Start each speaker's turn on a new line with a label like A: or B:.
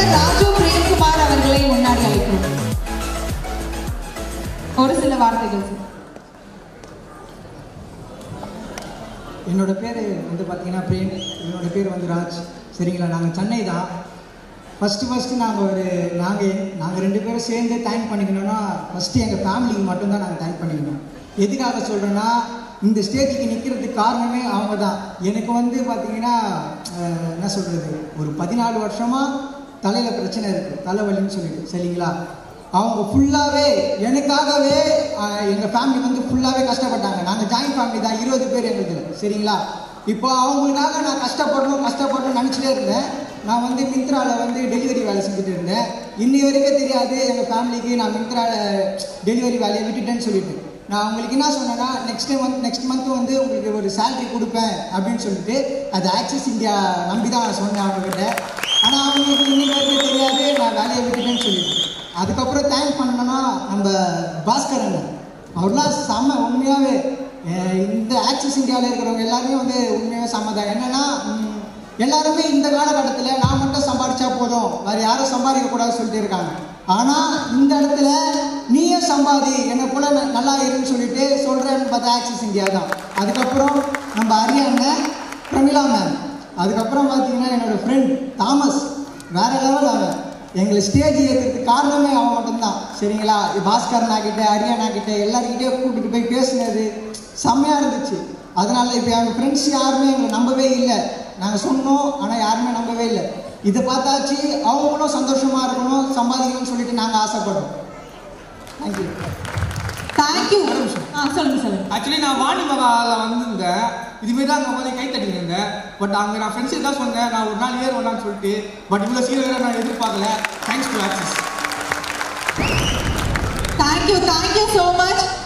A: ராஜு பிரேம்குமார் அவர்களை முன்னாடி அழைக்கிறோம் ஒரு சில வார்த்தைகள் சார்
B: என்னோட பேர் வந்து பார்த்தீங்கன்னா பிரேம் என்னோட பேர் வந்து ராஜ் சரிங்களா நாங்கள் சென்னை தான் ஃபஸ்ட்டு ஃபஸ்ட்டு நாங்கள் ஒரு நாங்கள் நாங்கள் ரெண்டு பேரும் சேர்ந்து தேங்க் பண்ணிக்கணும்னா ஃபஸ்ட்டு எங்கள் ஃபேமிலிக்கு மட்டும்தான் நாங்கள் தேங்க் பண்ணிக்கணும் எதுக்காக சொல்கிறேன்னா இந்த ஸ்டேஜுக்கு நிற்கிறதுக்கு காரணமே அவங்க தான் எனக்கு வந்து பார்த்தீங்கன்னா அஹ், என்ன சொல்கிறது ஒரு பதினாலு வருஷமாக தலையில் பிரச்சனை இருக்குது தலைவலின்னு சொல்லிட்டு சரிங்களா அவங்க ஃபுல்லாகவே எனக்காகவே எங்கள் ஃபேமிலி வந்து ஃபுல்லாகவே கஷ்டப்பட்டாங்க நாங்கள் ஜாயின்ட் ஃபேமிலி தான் இருபது பேர் எங்களுக்கு சரிங்களா இப்போ அவங்களுக்காக நான் கஷ்டப்படணும் கஷ்டப்படணும்னு நினச்சிட்டே இருந்தேன் நான் வந்து மிந்த்ராவில் வந்து டெலிவரி வேலை செஞ்சுட்டு இருந்தேன் இன்னி வரைக்கும் தெரியாது எங்கள் ஃபேமிலிக்கு நான் மிந்த்ராவில் டெலிவரி வேலையை விட்டுட்டேன்னு சொல்லிட்டு நான் அவங்களுக்கு என்ன சொன்னேன்னா நெக்ஸ்ட் மந்த் நெக்ஸ்ட் மந்த் வந்து உங்களுக்கு ஒரு salary கொடுப்பேன் அப்படின்னு சொல்லிட்டு அது ஆக்சிஸ் இந்தியா நம்பி தான் நான் சொன்னேன் அவங்ககிட்ட ஆனால் அவங்களுக்கு இன்னைக்கு வரைக்கும் தெரியாது நான் வேலையை விட்டுட்டேன்னு சொல்லிட்டு அதுக்கப்புறம் தேங்க் பண்ணோன்னா நம்ம பாஸ்கர் அண்ணன் அவர்லாம் செம்ம உண்மையாகவே இந்த ஆக்சிஸ் இந்தியாவில் இருக்கிறவங்க எல்லாருமே வந்து உண்மையாகவே செம்ம தான் என்னன்னா ம், எல்லாருமே இந்த காலகட்டத்தில் நான் மட்டும் சம்பாதிச்சா போதும் வேற யாரும் சம்பாதிக்க கூடாதுன்னு சொல்லிட்டு இருக்காங்க ஆனால் இந்த இடத்துல நீயே சம்பாதி என்னை போல ந- நல்லா இருன்னு சொல்லிட்டு சொல்கிறேன்னு பார்த்தா ஆக்சிஸ் இந்தியா தான் அதுக்கப்புறம் நம்ம அரியாண்ண பிரமிளா மேம் அதுக்கப்புறம் பார்த்தீங்கன்னா என்னோட ஃப்ரெண்ட் தாமஸ் வேற லெவல் அவன் எங்களை ஸ்டேஜ் ஏற்றுறதுக்கு காரணமே அவன் மட்டும்தான் சரிங்களா பாஸ்கரனா கிட்ட அரியானா கிட்ட எல்லாருக்கிட்டே கூப்பிட்டு போய் பேசுனது செம்மையாக இருந்துச்சு அதனால இப்போ எங்கள் ஃப்ரெண்ட்ஸ் யாருமே எங்களை நம்பவே இல்லை நாங்கள் சொன்னோம் ஆனால் யாருமே நம்பவே இல்லை இதை பார்த்தாச்சு அவங்களும் சந்தோஷமாக இருக்கணும் சம்பாதிக்கணும்னு சொல்லிட்டு நாங்கள் ஆசைப்படுறோம் தேங்க்யூ
A: தேங்க்யூ ஆ சொல்லுங்க சொல்லுங்க
C: ஆக்சுவலி நான் வாணி மகாலில் வந்திருந்தேன் இதுமாரி தான் அங்கே வந்து கை தட்டிட்டு இருந்தேன் பட் அங்கே நான் ஃப்ரெண்ட்ஸுக்கு தான் சொன்னேன் நான் ஒரு நாள் ஏர் வரலான்னு சொல்லிட்டு பட் இவ்வளோ சீரியஸாக நான் எதிர்பார்க்கல thanks to Axis
A: thank you thank you so much